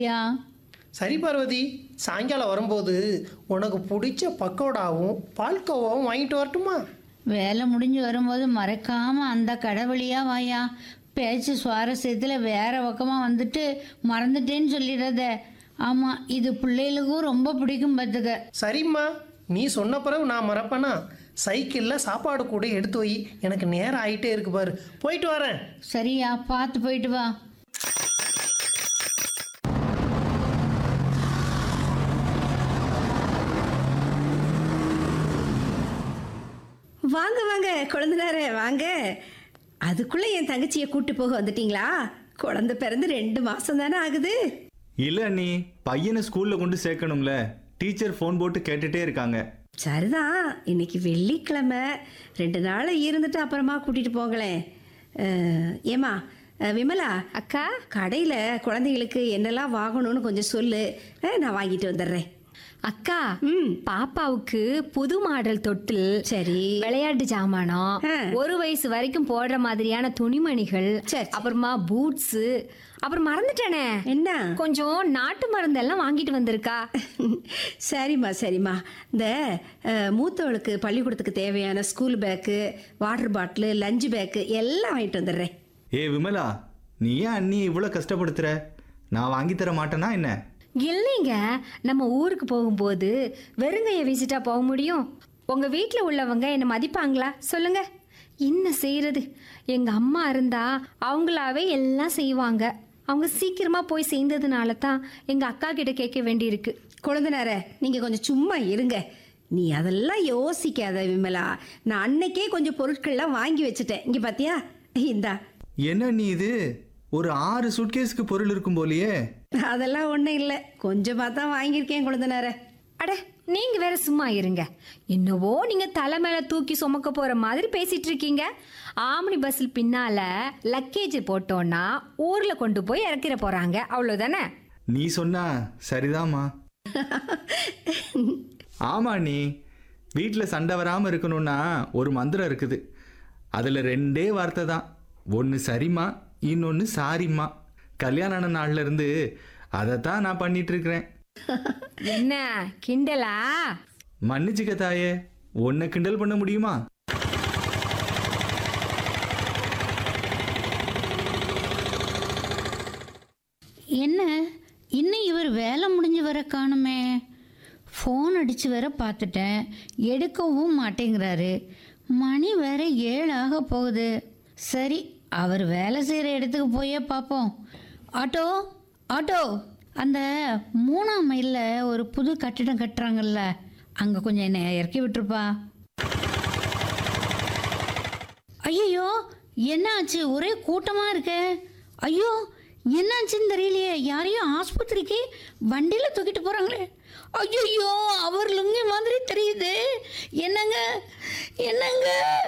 யா சரி பார்வதி சாயங்காலம் வரும்போது உனக்கு பிடிச்ச பக்கோடாவும் பால்கோவாவும் வாங்கிட்டு வரட்டுமா வேலை முடிஞ்சு வரும்போது மறக்காம அந்த கடை வழியா வாயா பேச்சு சுவாரஸ்யத்தில் வேற பக்கமாக வந்துட்டு மறந்துட்டேன்னு சொல்லிடுறத ஆமாம் இது பிள்ளைகளுக்கும் ரொம்ப பிடிக்கும் பார்த்துக்க சரிம்மா நீ சொன்ன பிறகு நான் மறப்பேனா சைக்கிளில் சாப்பாடு கூட எடுத்து வை எனக்கு நேரம் ஆகிட்டே இருக்கு பாரு போயிட்டு வரேன் சரியா பார்த்து போயிட்டு வா வாங்க வாங்க குழந்தைனாரே வாங்க அதுக்குள்ள என் தங்கச்சியை கூட்டு போக வந்துட்டீங்களா குழந்தை பிறந்து ரெண்டு மாசம் தானே ஆகுது இல்ல அண்ணி பையனை ஸ்கூல்ல கொண்டு சேர்க்கணும்ல டீச்சர் ஃபோன் போட்டு கேட்டுட்டே இருக்காங்க சரிதான் இன்னைக்கு வெள்ளிக்கிழமை ரெண்டு நாள் இருந்துட்டு அப்புறமா கூட்டிட்டு போங்களேன் அஹ், ஏம்மா அஹ், விமலா அக்கா கடையில் குழந்தைகளுக்கு என்னெல்லாம் வாங்கணும்னு கொஞ்சம் சொல்லு அஹ், நான் வாங்கிட்டு வந்துடுறேன் அக்கா ம் பாப்பாவுக்கு புது மாடல் தொட்டில் சரி விளையாட்டு ஜாமானம் ஆ. ஒரு வயசு வரைக்கும் போடுற மாதிரியான துணிமணிகள் சரி. அப்புறமா பூட்ஸ் அப்புறம் மறந்துட்டேனே என்ன கொஞ்சம் நாட்டு மருந்தெல்லாம் வாங்கிட்டு வந்திருக்கா சரிம்மா சரிம்மா இந்த அஹ், மூத்தவளுக்கு பள்ளிக்கூடத்துக்கு தேவையான school bag water bottle lunch bag எல்லாம் வாங்கிட்டு வந்துடுறேன் ஏ விமலா நீ ஏன் அண்ணி இவ்வளோ கஷ்டப்படுத்துற நான் வாங்கி தர மாட்டேனா என்ன இல்லைங்க நம்ம ஊருக்கு போகும்போது வெறுங்கைய வீசிட்டா போக முடியும் உங்க வீட்டில் உள்ளவங்க என்னை மதிப்பாங்களா சொல்லுங்க என்ன செய்யறது எங்க அம்மா இருந்தா அவங்களாவே எல்லாம் செய்வாங்க அவங்க சீக்கிரமா போய் சேர்ந்ததுனால தான் எங்க அக்கா கிட்ட கேட்க வேண்டியிருக்கு குழந்தைனார நீங்கள் கொஞ்சம் சும்மா இருங்க நீ அதெல்லாம் யோசிக்காத விமலா நான் அன்னைக்கே கொஞ்சம் பொருட்கள்லாம் வாங்கி வச்சுட்டேன் இங்கே பார்த்தியா இந்தா என்ன நீ இது ஒரு ஆறு சுட்கேஸ்க்கு பொருள் இருக்கும் போலியே அதெல்லாம் ஒன்றும் இல்லை கொஞ்சமாக தான் வாங்கியிருக்கேன் குழந்தைனார அட நீங்க வேற சும்மா இருங்க என்னவோ நீங்க தலை மேல தூக்கி சுமக்க போற மாதிரி பேசிட்டு இருக்கீங்க ஆம்னி பஸ்ஸில் பின்னால லக்கேஜ் போட்டோன்னா ஊர்ல கொண்டு போய் இறக்கிற போறாங்க அவ்வளவுதானே நீ சொன்னா சரிதாம்மா ஆமா நீ வீட்டில் சண்டை வராமல் இருக்கணும்னா ஒரு மந்திரம் இருக்குது அதில் ரெண்டே வார்த்தை தான் ஒன்று சரிம்மா இன்னொன்று சாரிம்மா கல்யாண ஆன நாள்ல இருந்து அதை தான் நான் பண்ணிட்டு இருக்கிறேன் என்ன கிண்டலா மன்னிச்சுக்க தாயே உன்னை கிண்டல் பண்ண முடியுமா என்ன இன்னும் இவர் வேலை முடிஞ்சு வர காணுமே ஃபோன் அடித்து வேற பார்த்துட்டேன் எடுக்கவும் மாட்டேங்கிறாரு மணி வேற ஏழு ஆக போகுது சரி அவர் வேலை செய்கிற இடத்துக்கு போயே பார்ப்போம் ஆட்டோ ஆட்டோ அந்த மூணாம் மைலில் ஒரு புது கட்டிடம் கட்டுறாங்கல்ல அங்கே கொஞ்சம் என்னை இறக்கி விட்டுருப்பா ஐயோ என்னாச்சு ஒரே கூட்டமா இருக்கே ஐயோ என்னாச்சுன்னு தெரியலையே யாரையும் ஆஸ்பத்திரிக்கு வண்டியில தூக்கிட்டு போறாங்களே ஐயோ அவர் லுங்கி மாதிரி தெரியுது என்னங்க என்னங்க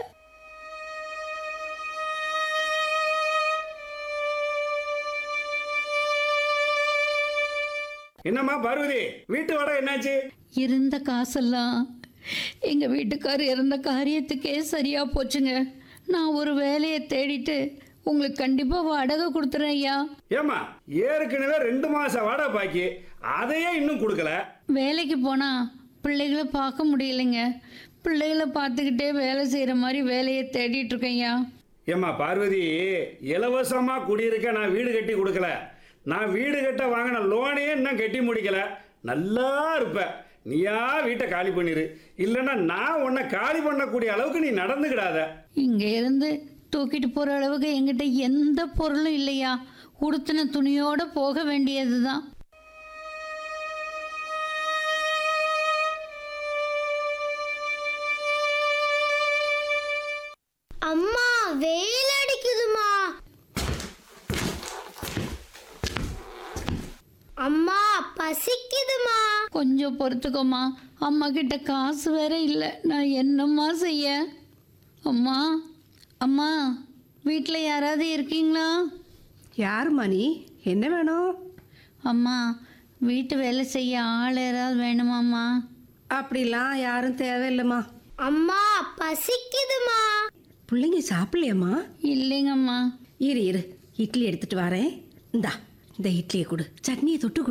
என்னம்மா பார்வதி வீட்டு வாடகை என்னாச்சு இருந்த காசெல்லாம் எங்க வீட்டுக்காரர் இறந்த காரியத்துக்கே சரியா போச்சுங்க நான் ஒரு வேலையை தேடிட்டு உங்களுக்கு கண்டிப்பா வாடகை கொடுத்துறேன் ஐயா ஏம்மா ஏற்கனவே ரெண்டு மாசம் வாடகை பாக்கி அதையே இன்னும் கொடுக்கல வேலைக்கு போனா பிள்ளைகளை பார்க்க முடியலைங்க பிள்ளைகளை பார்த்துக்கிட்டே வேலை செய்கிற மாதிரி வேலையை தேடிட்டு இருக்கேன்யா ஏம்மா பார்வதி இலவசமா குடியிருக்க நான் வீடு கட்டி கொடுக்கல நான் வீடு கட்ட வாங்கின லோனையே இன்னும் கட்டி முடிக்கல நல்லா இருப்ப நீயா வீட்டை காலி பண்ணிரு இல்லைன்னா நான் உன்னை காலி பண்ணக்கூடிய அளவுக்கு நீ நடந்துக்கிடாத இங்கே இருந்து தூக்கிட்டு போகிற அளவுக்கு என்கிட்ட எந்த பொருளும் இல்லையா உடுத்தின துணியோட போக வேண்டியது தான் அம்மா வெயில் அடிக்குதுமா அம்மா பசிக்குதுமா கொஞ்சம் பொறுத்துக்கோமா அம்மா கிட்ட காசு வேற இல்லை நான் என்னம்மா செய்ய அம்மா அம்மா வீட்டில் யாராவது இருக்கீங்களா யாரும்மா நீ என்ன வேணும் அம்மா வீட்டு வேலை செய்ய ஆள் யாராவது வேணுமாம்மா அப்படிலாம் யாரும் தேவையில்லைம்மா அம்மா பசிக்குதுமா பிள்ளைங்க சாப்பிடலையம்மா இல்லைங்கம்மா இரு இரு இட்லி எடுத்துட்டு வரேன் இந்தா இந்த இட்லியை கொடு சட்னியை தொட்டு கொடு